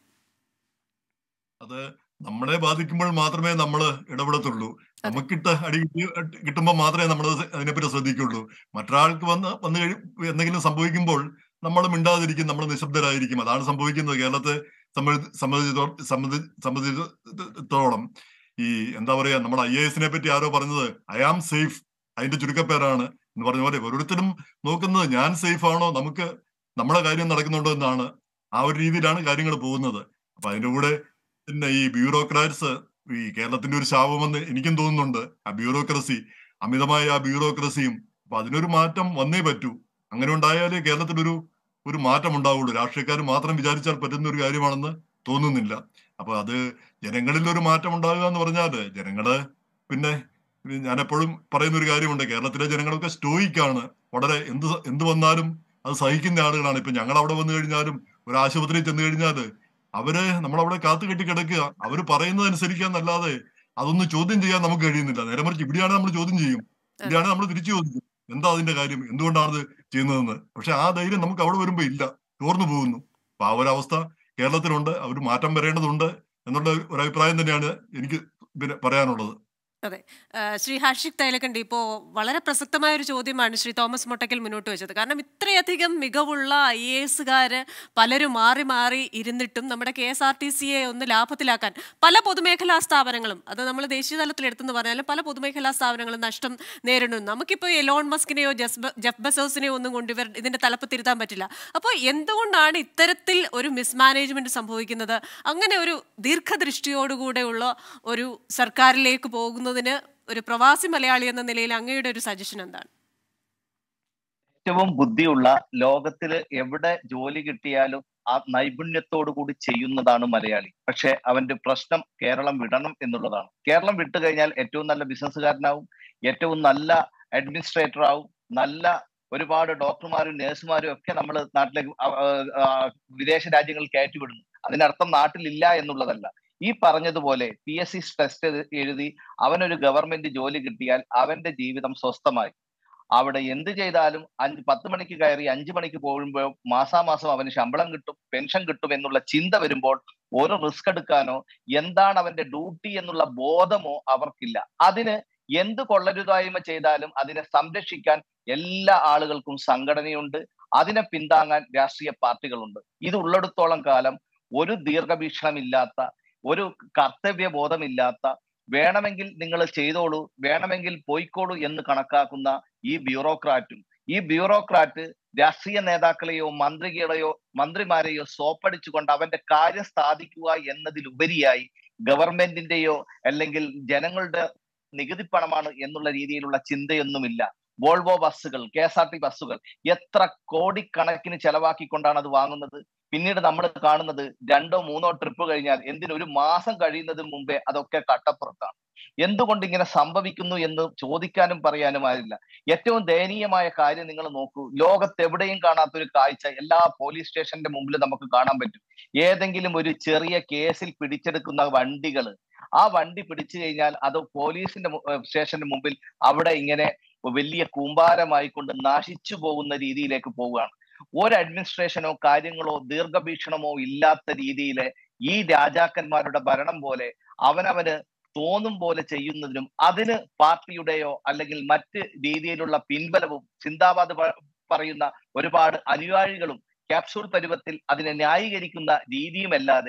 അത് നമ്മളെ ബാധിക്കുമ്പോൾ മാത്രമേ നമ്മൾ ഇടപെടത്തുള്ളൂ നമുക്കിട്ട് അടി കിട്ടി കിട്ടുമ്പോൾ മാത്രമേ നമ്മൾ അതിനെപ്പറ്റി ശ്രദ്ധിക്കുള്ളൂ മറ്റൊരാൾക്ക് വന്ന് വന്നു കഴി എന്തെങ്കിലും സംഭവിക്കുമ്പോൾ നമ്മൾ മിണ്ടാതിരിക്കും നമ്മൾ നിശബ്ദരായിരിക്കും അതാണ് സംഭവിക്കുന്നത് കേരളത്തെ സംബന്ധി സംബന്ധിച്ചിടത്തോളം സംബന്ധി സംബന്ധിച്ചിടത്തോളം ഈ എന്താ പറയാ നമ്മൾ ഐ എ എസിനെ പറ്റി ആരോ പറഞ്ഞത് ഐ ആം സേഫ് അതിന്റെ ചുരുക്കപ്പേരാണ് എന്ന് പറഞ്ഞ പോലെ ഓരോരുത്തരും നോക്കുന്നത് ഞാൻ സേഫ് ആണോ നമുക്ക് നമ്മളെ കാര്യം നടക്കുന്നുണ്ടോ എന്നാണ് ആ ഒരു രീതിയിലാണ് കാര്യങ്ങൾ പോകുന്നത് അപ്പൊ അതിന്റെ കൂടെ പിന്നെ ഈ ബ്യൂറോക്രാറ്റ്സ് ഈ കേരളത്തിന്റെ ഒരു ശാപമെന്ന് എനിക്കും തോന്നുന്നുണ്ട് ആ ബ്യൂറോക്രസി അമിതമായ ആ ബ്യൂറോക്രസിയും അപ്പൊ അതിനൊരു മാറ്റം വന്നേ പറ്റൂ അങ്ങനെ ഉണ്ടായാലേ കേരളത്തിലൊരു ഒരു മാറ്റം ഉണ്ടാവുള്ളൂ രാഷ്ട്രീയക്കാർ മാത്രം വിചാരിച്ചാൽ പറ്റുന്ന ഒരു കാര്യമാണെന്ന് തോന്നുന്നില്ല അപ്പൊ അത് ജനങ്ങളിൽ ഒരു മാറ്റം ഉണ്ടാകുക എന്ന് പറഞ്ഞാല് ജനങ്ങള് പിന്നെ ഞാൻ എപ്പോഴും പറയുന്ന ഒരു കാര്യമുണ്ട് കേരളത്തിലെ ജനങ്ങളൊക്കെ സ്റ്റോയിക്കാണ് വളരെ എന്ത് സ- എന്ത് വന്നാലും അത് സഹിക്കുന്ന ആളുകളാണ് ഇപ്പൊ ഞങ്ങൾ അവിടെ വന്നു കഴിഞ്ഞാലും ഒരു ആശുപത്രിയിൽ ചെന്ന് കഴിഞ്ഞാല് അവര് നമ്മളവിടെ കാത്തു കെട്ടി കിടക്കുക അവര് പറയുന്നത് അനുസരിക്കാന്നല്ലാതെ അതൊന്നും ചോദ്യം ചെയ്യാൻ നമുക്ക് കഴിയുന്നില്ല നേരെ മറിച്ച് ഇവിടെയാണ് നമ്മൾ ചോദ്യം ചെയ്യും ഇവിടെയാണ് നമ്മൾ തിരിച്ചു ചോദിക്കും എന്താ അതിന്റെ കാര്യം എന്തുകൊണ്ടാണ് ഇത് ചെയ്യുന്നതെന്ന് പക്ഷെ ആ ധൈര്യം നമുക്ക് അവിടെ വരുമ്പോ ഇല്ല ചോർന്നു പോകുന്നു അപ്പൊ ആ ഒരു അവസ്ഥ കേരളത്തിലുണ്ട് അവർ മാറ്റം വരേണ്ടതുണ്ട് എന്നുള്ള ഒരു അഭിപ്രായം തന്നെയാണ് എനിക്ക് പിന്നെ പറയാനുള്ളത് ആ, ശ്രീ ഹർഷിക് തൈലക്കണ്ടി ഇപ്പോൾ വളരെ പ്രസക്തമായ ഒരു ചോദ്യമാണ് ശ്രീ തോമസ് മൊട്ടക്കൽ മുന്നോട്ട് വെച്ചത് കാരണം ഇത്രയധികം മികവുള്ള ഐ എ എസുകാർ പലരും മാറി മാറി ഇരുന്നിട്ടും നമ്മുടെ കെ എസ് ആർ ടി സിയെ ഒന്ന് ലാഭത്തിലാക്കാൻ പല പൊതുമേഖലാ സ്ഥാപനങ്ങളും അത് നമ്മൾ ദേശീയ തലത്തിൽ എടുത്തെന്ന് പറഞ്ഞാലും പല പൊതുമേഖലാ സ്ഥാപനങ്ങളും നഷ്ടം നേരിടുന്നു നമുക്കിപ്പോൾ എലോൺ മസ്കിനെയോ ജസ് ബ- ജെഫ് ബസോസിനെയോ ഒന്നും കൊണ്ട് ഇവർ ഇതിന്റെ തലപ്പത്തിരുത്താൻ പറ്റില്ല അപ്പോൾ എന്തുകൊണ്ടാണ് ഇത്തരത്തിൽ ഒരു മിസ്മാനേജ്മെന്റ് സംഭവിക്കുന്നത് അങ്ങനെ ഒരു ദീർഘദൃഷ്ടിയോടുകൂടെയുള്ള ഒരു സർക്കാരിലേക്ക് പോകുന്നതിന് ഒരു പ്രവാസി മലയാളി എന്ന നിലയിൽ അങ്ങയുടെ ഒരു സജഷൻ എന്താണ് ഏറ്റവും ബുദ്ധിയുള്ള ലോകത്തിൽ എവിടെ ജോലി കിട്ടിയാലും ആ നൈപുണ്യത്തോടു കൂടി ചെയ്യുന്നതാണ് മലയാളി പക്ഷെ അവന്റെ പ്രശ്നം കേരളം വിടണം എന്നുള്ളതാണ് കേരളം വിട്ടു കഴിഞ്ഞാൽ ഏറ്റവും നല്ല ബിസിനസ്സുകാരനാവും ഏറ്റവും നല്ല അഡ്മിനിസ്ട്രേറ്റർ ആവും നല്ല ഒരുപാട് ഡോക്ടർമാരും നഴ്സുമാരും ഒക്കെ നമ്മൾ നാട്ടിലേക്ക് ആ, ആ, വിദേശ രാജ്യങ്ങളിൽ കയറ്റിവിടുന്നു അതിനർത്ഥം നാട്ടിലില്ല എന്നുള്ളതല്ല ഈ പറഞ്ഞതുപോലെ പി എസ് സി ടെസ്റ്റ് എഴുതി അവനൊരു ഗവൺമെന്റ് ജോലി കിട്ടിയാൽ അവന്റെ ജീവിതം സ്വസ്ഥമായി അവിടെ എന്ത് ചെയ്താലും അഞ്ച് പത്ത് മണിക്ക് കയറി അഞ്ചു മണിക്ക് പോകുമ്പോൾ മാസാമാസം അവന് ശമ്പളം കിട്ടും പെൻഷൻ കിട്ടും എന്നുള്ള ചിന്ത വരുമ്പോൾ ഒരു റിസ്ക് എടുക്കാനോ എന്താണ് അവന്റെ ഡ്യൂട്ടി എന്നുള്ള ബോധമോ അവർക്കില്ല അതിന് എന്ത് കൊള്ളരുതായ്മ ചെയ്താലും അതിനെ സംരക്ഷിക്കാൻ എല്ലാ ആളുകൾക്കും സംഘടനയുണ്ട് അതിനെ പിന്താങ്ങാൻ രാഷ്ട്രീയ പാർട്ടികളുണ്ട് ഇത് ഉള്ളിടത്തോളം കാലം ഒരു ദീർഘവീക്ഷണമില്ലാത്ത ഒരു കർത്തവ്യ ബോധമില്ലാത്ത വേണമെങ്കിൽ നിങ്ങൾ ചെയ്തോളൂ വേണമെങ്കിൽ പോയിക്കോളൂ എന്ന് കണക്കാക്കുന്ന ഈ ബ്യൂറോക്രാറ്റും ഈ ബ്യൂറോക്രാറ്റ് രാഷ്ട്രീയ നേതാക്കളെയോ മന്ത്രികളെയോ മന്ത്രിമാരെയോ സോപ്പടിച്ചുകൊണ്ട് അവന്റെ കാര്യം സ്ഥാപിക്കുക എന്നതിലുപരിയായി ഗവൺമെന്റിന്റെയോ അല്ലെങ്കിൽ ജനങ്ങളുടെ നികുതി പണമാണ് എന്നുള്ള രീതിയിലുള്ള ചിന്തയൊന്നുമില്ല വോൾവോ ബസ്സുകൾ കെ എസ് ആർ ടി ബസ്സുകൾ എത്ര കോടിക്കണക്കിന് ചെലവാക്കിക്കൊണ്ടാണ് അത് വാങ്ങുന്നത് പിന്നീട് നമ്മൾ കാണുന്നത് രണ്ടോ മൂന്നോ ട്രിപ്പ് കഴിഞ്ഞാൽ എന്തിന് ഒരു മാസം കഴിയുന്നതിന് മുമ്പേ അതൊക്കെ കട്ടപ്പുറത്താണ് എന്തുകൊണ്ട് ഇങ്ങനെ സംഭവിക്കുന്നു എന്ന് ചോദിക്കാനും പറയാനും ആരില്ല ഏറ്റവും ദയനീയമായ കാര്യം നിങ്ങൾ നോക്കൂ ലോകത്ത് എവിടെയും കാണാത്ത ഒരു കാഴ്ച എല്ലാ പോലീസ് സ്റ്റേഷന്റെ മുമ്പിൽ നമുക്ക് കാണാൻ പറ്റും ഏതെങ്കിലും ഒരു ചെറിയ കേസിൽ പിടിച്ചെടുക്കുന്ന വണ്ടികൾ ആ വണ്ടി പിടിച്ചു കഴിഞ്ഞാൽ അത് പോലീസിന്റെ മു- ഏർ സ്റ്റേഷന്റെ മുമ്പിൽ അവിടെ ഇങ്ങനെ വലിയ കൂമ്പാരമായി കൊണ്ട് നശിച്ചു പോകുന്ന രീതിയിലേക്ക് പോവുകയാണ് ഒരു അഡ്മിനിസ്ട്രേഷനോ കാര്യങ്ങളോ ദീർഘവീക്ഷണമോ ഇല്ലാത്ത രീതിയിൽ ഈ രാജാക്കന്മാരുടെ ഭരണം പോലെ അവനവന് തോന്നും പോലെ ചെയ്യുന്നതിനും അതിന് പാർട്ടിയുടെയോ അല്ലെങ്കിൽ മറ്റ് രീതിയിലുള്ള പിൻബലവും ചിന്താവാദ പ- പറയുന്ന ഒരുപാട് അനുയായികളും ക്യാപ്സൂൾ പരുവത്തിൽ അതിനെ ന്യായീകരിക്കുന്ന രീതിയുമല്ലാതെ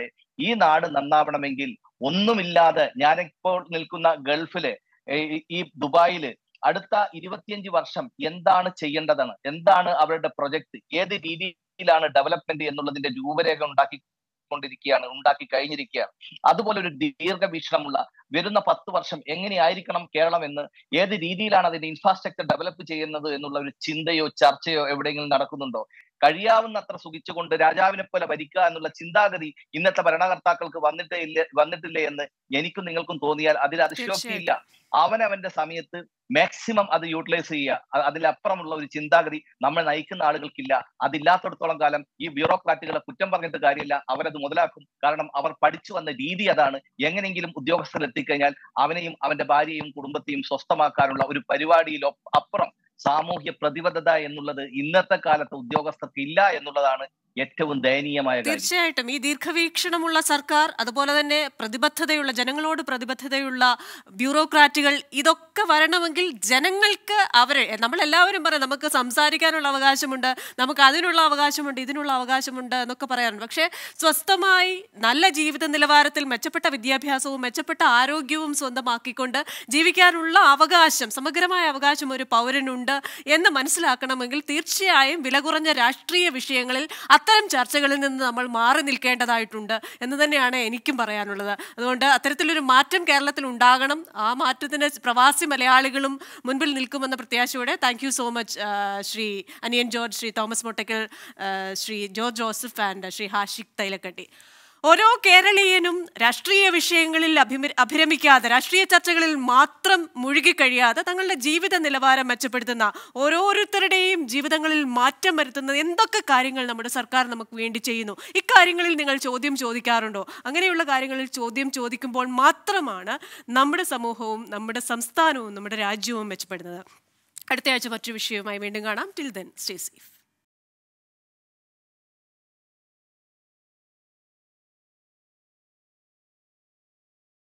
ഈ നാട് നന്നാവണമെങ്കിൽ ഒന്നുമില്ലാതെ ഞാനിപ്പോൾ നിൽക്കുന്ന ഗൾഫില് ഈ- ഈ ദുബായില് അടുത്ത ഇരുപത്തിയഞ്ച് വർഷം എന്താണ് ചെയ്യേണ്ടതാണ് എന്താണ് അവരുടെ പ്രൊജക്ട് ഏത് രീതിയിലാണ് ഡെവലപ്മെന്റ് എന്നുള്ളതിന്റെ രൂപരേഖ ഉണ്ടാക്കി കൊണ്ടിരിക്കുകയാണ് ഉണ്ടാക്കി കഴിഞ്ഞിരിക്കുകയാണ് അതുപോലെ ഒരു ദീർഘവീക്ഷണമുള്ള വരുന്ന പത്ത് വർഷം എങ്ങനെയായിരിക്കണം കേരളം എന്ന് ഏത് രീതിയിലാണ് അതിന്റെ ഇൻഫ്രാസ്ട്രക്ചർ ഡെവലപ്പ് ചെയ്യുന്നത് എന്നുള്ള ഒരു ചിന്തയോ ചർച്ചയോ എവിടെയെങ്കിലും നടക്കുന്നുണ്ടോ കഴിയാവുന്നത്ര സുഖിച്ചുകൊണ്ട് രാജാവിനെ പോലെ ഭരിക്കുക എന്നുള്ള ചിന്താഗതി ഇന്നത്തെ ഭരണകർത്താക്കൾക്ക് വന്നിട്ടേ ഇല്ല വന്നിട്ടില്ലേ എന്ന് എനിക്കും നിങ്ങൾക്കും തോന്നിയാൽ അതിൽ അതിശോക്തിയില്ല അവനവന്റെ സമയത്ത് മാക്സിമം അത് യൂട്ടിലൈസ് ചെയ്യുക അ- അതിലപ്പുറമുള്ള ഒരു ചിന്താഗതി നമ്മൾ നയിക്കുന്ന ആളുകൾക്കില്ല അതില്ലാത്തടത്തോളം കാലം ഈ ബ്യൂറോക്രാറ്റുകളെ കുറ്റം പറഞ്ഞിട്ട് കാര്യമില്ല അവരത് മുതലാക്കും കാരണം അവർ പഠിച്ചു വന്ന രീതി അതാണ് എങ്ങനെയെങ്കിലും ഉദ്യോഗസ്ഥർ എത്തിക്കഴിഞ്ഞാൽ അവനെയും അവന്റെ ഭാര്യയും കുടുംബത്തെയും സ്വസ്ഥമാക്കാനുള്ള ഒരു പരിപാടിയിൽ ഒപ്പ് അപ്പുറം സാമൂഹ്യ പ്രതിബദ്ധത എന്നുള്ളത് ഇന്നത്തെ കാലത്ത് ഉദ്യോഗസ്ഥർക്ക് ഇല്ല എന്നുള്ളതാണ് ഏറ്റവും ദയനീയമായ കാര്യം തീർച്ചയായിട്ടും ഈ ദീർഘവീക്ഷണമുള്ള സർക്കാർ അതുപോലെ തന്നെ പ്രതിബദ്ധതയുള്ള ജനങ്ങളോട് പ്രതിബദ്ധതയുള്ള ബ്യൂറോക്രാറ്റുകൾ ഇതൊക്കെ വരണമെങ്കിൽ ജനങ്ങൾക്ക് അവരെ നമ്മളെല്ലാവരും പറയാം നമുക്ക് സംസാരിക്കാനുള്ള അവകാശമുണ്ട് നമുക്ക് അതിനുള്ള അവകാശമുണ്ട് ഇതിനുള്ള അവകാശമുണ്ട് എന്നൊക്കെ പറയാറുണ്ട് പക്ഷേ സ്വസ്ഥമായി നല്ല ജീവിത നിലവാരത്തിൽ മെച്ചപ്പെട്ട വിദ്യാഭ്യാസവും മെച്ചപ്പെട്ട ആരോഗ്യവും സ്വന്തമാക്കിക്കൊണ്ട് ജീവിക്കാനുള്ള അവകാശം സമഗ്രമായ അവകാശം ഒരു പൗരനുണ്ട് എന്ന് മനസ്സിലാക്കണമെങ്കിൽ തീർച്ചയായും വില കുറഞ്ഞ രാഷ്ട്രീയ വിഷയങ്ങളിൽ അത്തരം ചർച്ചകളിൽ നിന്ന് നമ്മൾ മാറി നിൽക്കേണ്ടതായിട്ടുണ്ട് എന്ന് തന്നെയാണ് എനിക്കും പറയാനുള്ളത് അതുകൊണ്ട് അത്തരത്തിലൊരു മാറ്റം കേരളത്തിൽ ഉണ്ടാകണം ആ മാറ്റത്തിന് പ്രവാസി മലയാളികളും മുൻപിൽ നിൽക്കുമെന്ന പ്രത്യാശയോടെ thank you so much Shri Aniyan George Shri Thomas Mottakkal ah, Shri George Joseph and Shri Hashiq Thailakkatti ഓരോ കേരളീയനും രാഷ്ട്രീയ വിഷയങ്ങളിൽ അഭിമ അഭിരമിക്കാതെ രാഷ്ട്രീയ ചർച്ചകളിൽ മാത്രം മുഴുകിക്കഴിയാതെ തങ്ങളുടെ ജീവിത നിലവാരം മെച്ചപ്പെടുത്തുന്ന ഓരോരുത്തരുടെയും ജീവിതങ്ങളിൽ മാറ്റം വരുത്തുന്ന എന്തൊക്കെ കാര്യങ്ങൾ നമ്മുടെ സർക്കാർ നമുക്ക് വേണ്ടി ചെയ്യുന്നു ഇക്കാര്യങ്ങളിൽ നിങ്ങൾ ചോദ്യം ചോദിക്കാറുണ്ടോ അങ്ങനെയുള്ള കാര്യങ്ങളിൽ ചോദ്യം ചോദിക്കുമ്പോൾ മാത്രമാണ് നമ്മുടെ സമൂഹവും നമ്മുടെ സംസ്ഥാനവും നമ്മുടെ രാജ്യവും മെച്ചപ്പെടുന്നത് അടുത്ത ആഴ്ച മറ്റൊരു വിഷയവുമായി വീണ്ടും കാണാം ടിൽ ദെൻ സ്റ്റേ സേഫ്